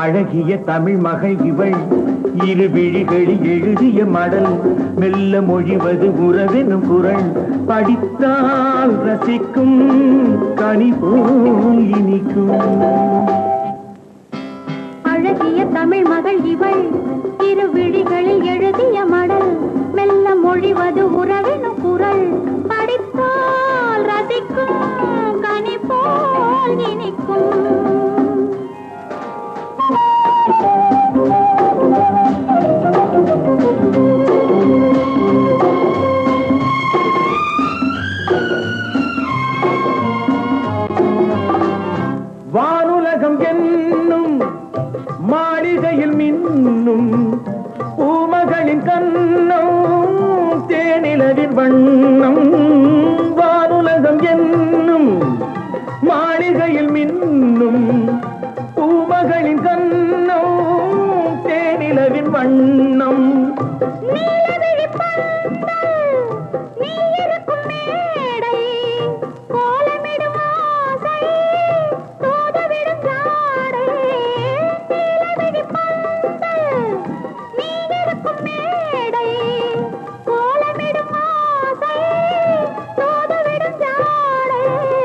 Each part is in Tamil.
அழகிய தமிழ் மகள் இவள் இரு விழிகளில் எழுதிய மடல் மெல்ல மொழிவது உறவெனும் குரல் படித்தால் ரசிக்கும் கனி போல் இனிக்கும் அழகிய தமிழ் மகள் இவள் இரு விழிகளில் எழுதிய மடல் மெல்ல மொழிவது உறவினும் குரல் படித்தால் ரசிக்கும் கனி போல் இனிக்கும் வானுலகம் என்னும் மாளிகையில் மின்னும் பூமகளின் கண்ணம் தேனிலவின் வண்ணம் வானுலகம் என்னும் மாளிகையில் மின்னும் பூமகளின் கண்ணம் தேனிலவின் வண்ணம் நீலவிழிப் பந்தல், நீ இருக்கும் மேடை, கோலமிடும் ஆசை, தூதுவிடும் ஜாடை. நீலவிழிப் பந்தல், நீ இருக்கும் மேடை, கோலமிடும் ஆசை, தூதுவிடும் ஜாடை.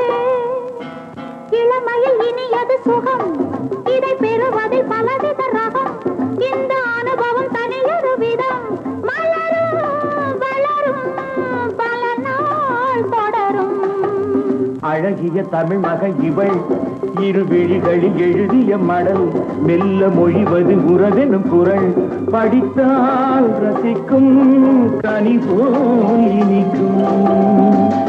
இளமையில் இனியது சுகம் இதை பெறுவதில் பலவித ரகம் இந்த அனுபவம் தனியொரு விதம் மலரும் வளரும் பல நாள் தொடரும் அழகிய தமிழ் மகள் இவள் இரு விழிகளில் எழுதிய மடல் மெல்ல மொழிவது உறவெனும் குரல் படித்தால் ரசிக்கும் கனி போல் இனிக்கும்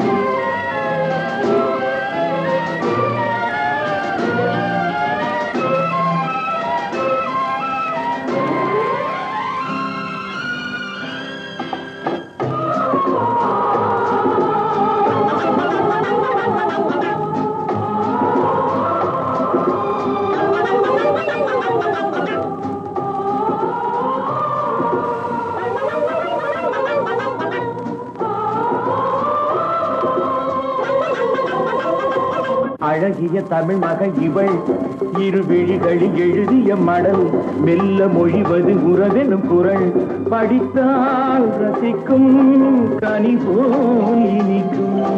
அழகிய தமிழ் மகள் இவள் இரு விழிகளில் எழுதிய மடல் மெல்ல மொழிவது உறவெனும் குரல் படித்தால் ரசிக்கும் கனி போல் இனிக்கும்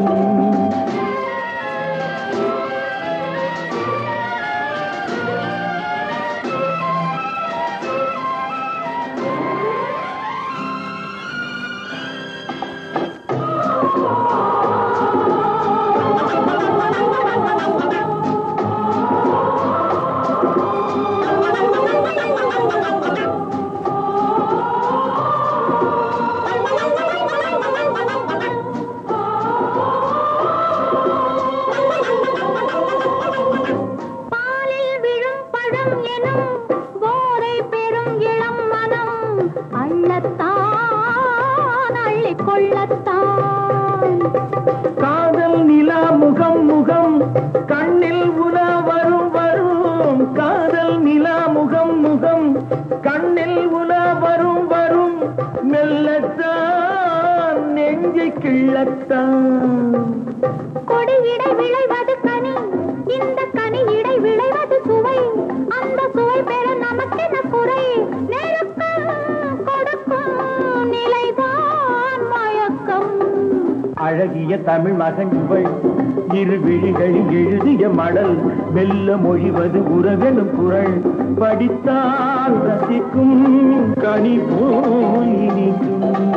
பாலில் விழும் பழம் எனும் போதை பெறும் இளம் மனம் அள்ளத்தான் அள்ளிக் கொள்ளத்தான் காதல் நிலா முகம் முகம் கண்ணில் உலா வரும் வரும் காதல் நிலா முகம் முகம் கண்ணில் உலா வரும் வரும் மெல்லத்தான் நெஞ்சை கிள்ளத்தான் கொடியிடை விளைவது கனி இந்த கனி இடை விளைவது சுவை அந்த சுவை பெற நமக்கென குறை நெருக்கம் கொடுக்கும் நிலைதான் மயக்கம் அழகிய தமிழ் மகன் இவள் இரு விழிகளில் எழுதிய மடல் மெல்ல மொழிவது உறவெனும் குரல் படித்தால் ரசிக்கும் கனி போல் இனிக்கும்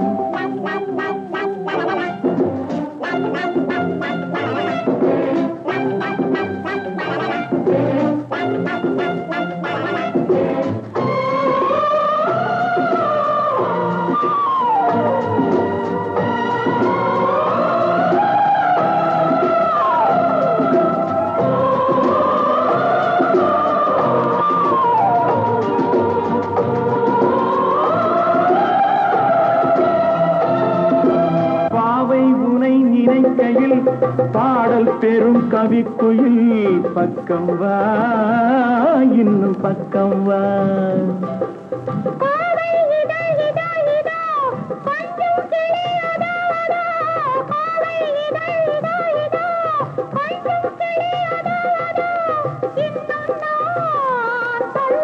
பாவை உனை நினைக்கையில் பாடல் பெரும் கவிக்குயில் பக்கம் வா இன்னும் பக்கம் வா கோவை இதோ இதோ இதோ கொஞ்சம் கிளியதோ அதோ கோவை இதோ இதோ இதோ கொஞ்சம் கிளியதோ அதோ இன்னும் நான் சொல்ல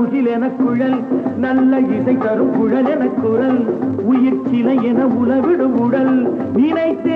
முகில் என குழல் நல்ல இசை தரும் குழல் என குரல் உயிர் சிலை என உலவிடும் உடல் நினைத்தே